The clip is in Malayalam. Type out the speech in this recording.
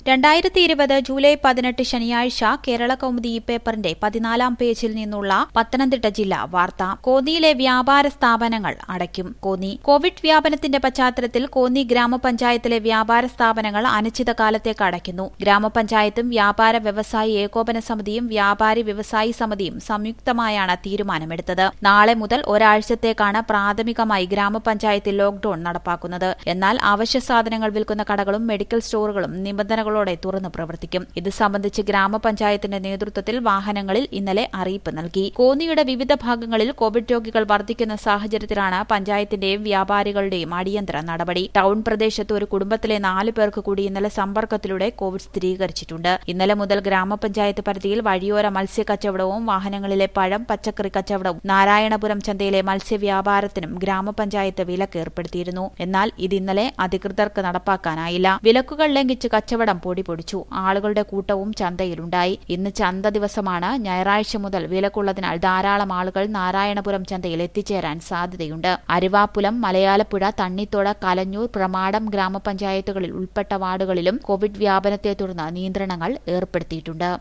രണ്ടായിരത്തി ഇരുപത് ജൂലൈ പതിനെട്ട് ശനിയാഴ്ച കേരള കൗമുദി ഈ പേപ്പറിന്റെ പതിനാലാം പേജിൽ നിന്നുള്ള പത്തനംതിട്ട ജില്ലാ വാർത്ത കോന്നിയിലെ വ്യാപാര സ്ഥാപനങ്ങൾ അടയ്ക്കും കോന്നി കോവിഡ് വ്യാപനത്തിന്റെ പശ്ചാത്തലത്തിൽ കോന്നി ഗ്രാമപഞ്ചായത്തിലെ വ്യാപാര സ്ഥാപനങ്ങൾ അനിശ്ചിതകാലത്തേക്ക് അടയ്ക്കുന്നു ഗ്രാമപഞ്ചായത്തും വ്യാപാര വ്യവസായി ഏകോപന സമിതിയും വ്യാപാരി വ്യവസായി സമിതിയും സംയുക്തമായാണ് തീരുമാനമെടുത്തത് നാളെ മുതൽ ഒരാഴ്ചത്തേക്കാണ് പ്രാഥമികമായി ഗ്രാമപഞ്ചായത്തിൽ ലോക്ഡൌൺ നടപ്പാക്കുന്നത് എന്നാൽ അവശ്യ സാധനങ്ങൾ വിൽക്കുന്ന കടകളും മെഡിക്കൽ സ്റ്റോറുകളും നിബന്ധനകളോടെ തുറന്നു പ്രവർത്തിക്കും ഇത് സംബന്ധിച്ച് ഗ്രാമപഞ്ചായത്തിന്റെ നേതൃത്വത്തിൽ വാഹനങ്ങളിൽ ഇന്നലെ അറിയിപ്പ് നൽകി കോന്നിയുടെ വിവിധ ഭാഗങ്ങളിൽ കോവിഡ് രോഗികൾ വർദ്ധിക്കുന്ന സാഹചര്യത്തിലാണ് പഞ്ചായത്തിന്റെയും വ്യാപാരികളുടെയും അടിയന്തര നടപടി ടൌൺ പ്രദേശത്ത് ഒരു കുടുംബത്തിലെ നാല് പേർക്ക് കൂടി ഇന്നലെ സമ്പർക്കത്തിലൂടെ കോവിഡ് സ്ഥിരീകരിച്ചിട്ടുണ്ട് ഇന്നലെ മുതൽ ഗ്രാമപഞ്ചായത്ത് പരിധിയിൽ വഴിയോര മത്സ്യക്കച്ചവടവും വാഹനങ്ങളിലെ പഴം പച്ചക്കറി കച്ചവടവും നാരായണപുരം ചന്തയിലെ മത്സ്യവ്യാപാരത്തിനും ഗ്രാമപഞ്ചായത്ത് വിലക്ക് ഏർപ്പെടുത്തിയിരുന്നു എന്നാൽ ഇത് ഇന്നലെ അധികൃതർക്ക് നടപ്പാക്കാനായില്ല വിലക്കുകൾ ലംഘിച്ച് കച്ചവടം പൊടി പൊടിച്ചു ആളുകളുടെ കൂട്ടവും ചന്തയിലുണ്ടായി ഇന്ന് ചന്ത ദിവസമാണ് ഞായറാഴ്ച മുതൽ വിലക്കുള്ളതിനാൽ ധാരാളം ആളുകൾ നാരായണപുരം ചന്തയിൽ എത്തിച്ചേരാൻ സാധ്യതയുണ്ട് അരുവാപ്പുലം മലയാലപ്പുഴ തണ്ണിത്തോട് കലഞ്ഞൂർ പ്രമാടം ഗ്രാമപഞ്ചായത്തുകളിൽ ഉൾപ്പെട്ട വാർഡുകളിലും കോവിഡ് വ്യാപനത്തെ തുടർന്ന് നിയന്ത്രണങ്ങൾ ഏർപ്പെടുത്തിയിട്ടുണ്ട്